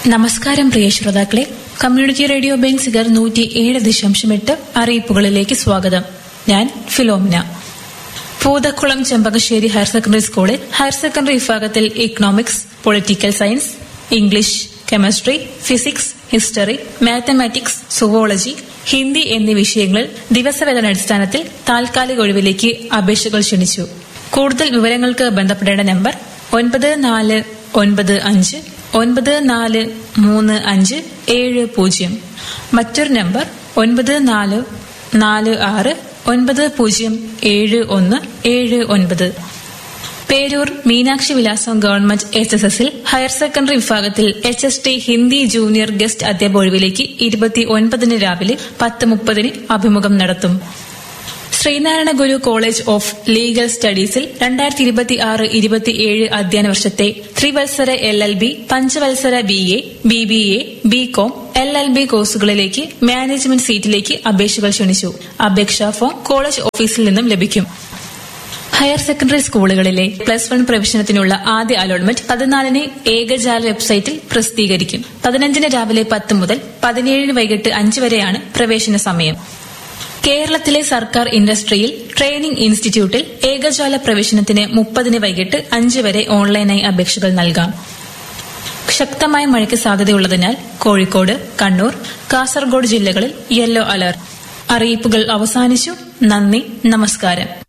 നമസ്കാരം പ്രിയ ശ്രോതാക്കളെ community radio Benziger നൂറ്റി ഏഴ് ദശാംശം എട്ട് അറിയിപ്പുകളിലേക്ക് സ്വാഗതം ഞാൻ Philomina Poothakkulam Chempakassery higher secondary സ്കൂളിൽ ഹയർ സെക്കൻഡറി വിഭാഗത്തിൽ economics political science English chemistry physics history mathematics zoology Hindi എന്നീ വിഷയങ്ങളിൽ ദിവസവേതന അടിസ്ഥാനത്തിൽ താൽക്കാലിക ഒഴിവിലേക്ക് അപേക്ഷകൾ ക്ഷണിച്ചു കൂടുതൽ വിവരങ്ങൾക്ക് ബന്ധപ്പെടേണ്ട നമ്പർ ഒൻപത് നാല് ഒൻപത് അഞ്ച് ഒൻപത് നാല് മൂന്ന് അഞ്ച് ഏഴ് പൂജ്യം മറ്റൊരു നമ്പർ ഒൻപത് നാല് നാല് ആറ് ഒൻപത് പൂജ്യം ഏഴ് ഒന്ന് ഏഴ് ഒൻപത് Peroor Meenakshi Vilasam government H S എസിൽ ഹയർ സെക്കൻഡറി വിഭാഗത്തിൽ H S T Hindi junior guest അധ്യാപക ഒഴിവിലേക്ക് ഇരുപത്തി ഒൻപതിന് രാവിലെ പത്ത് മുപ്പതിന് അഭിമുഖം നടത്തും Sreenarayana Guru college of legal സ്റ്റഡീസിൽ രണ്ടായിരത്തി ഇരുപത്തി ആറ് ഇരുപത്തിയേഴ് അധ്യയന വർഷത്തെ ത്രിവത്സര എൽ എൽ ബി പഞ്ചവത്സര B A B B A B com L L B കോഴ്സുകളിലേക്ക് മാനേജ്മെന്റ് സീറ്റിലേക്ക് അപേക്ഷകൾ ക്ഷണിച്ചു അപേക്ഷാ ഫോം കോളേജ് ഓഫീസിൽ നിന്നും ലഭിക്കും ഹയർ സെക്കൻഡറി സ്കൂളുകളിലെ പ്ലസ് വൺ പ്രവേശനത്തിനുള്ള ആദ്യ അലോട്ട്മെന്റ് പതിനാലിന് ഏകജാല വെബ്സൈറ്റിൽ പ്രസിദ്ധീകരിക്കും പതിനഞ്ചിന് രാവിലെ പത്ത് മുതൽ പതിനേഴിന് വൈകിട്ട് അഞ്ച് വരെയാണ് പ്രവേശന സമയം കേരളത്തിലെ സർക്കാർ ഇൻഡസ്ട്രിയിൽ ട്രെയിനിംഗ് ഇൻസ്റ്റിറ്റ്യൂട്ടിൽ ഏകജാല പ്രവേശനത്തിന് മുപ്പതിന് വൈകിട്ട് അഞ്ച് വരെ ഓൺലൈനായി അപേക്ഷകൾ നൽകാം ശക്തമായ മഴയ്ക്ക് സാധ്യതയുള്ളതിനാൽ കോഴിക്കോട് കണ്ണൂർ കാസർഗോഡ് ജില്ലകളിൽ യെല്ലോ അലർട്ട് അറിയിപ്പുകൾ അവസാനിച്ചു നന്ദി നമസ്കാരം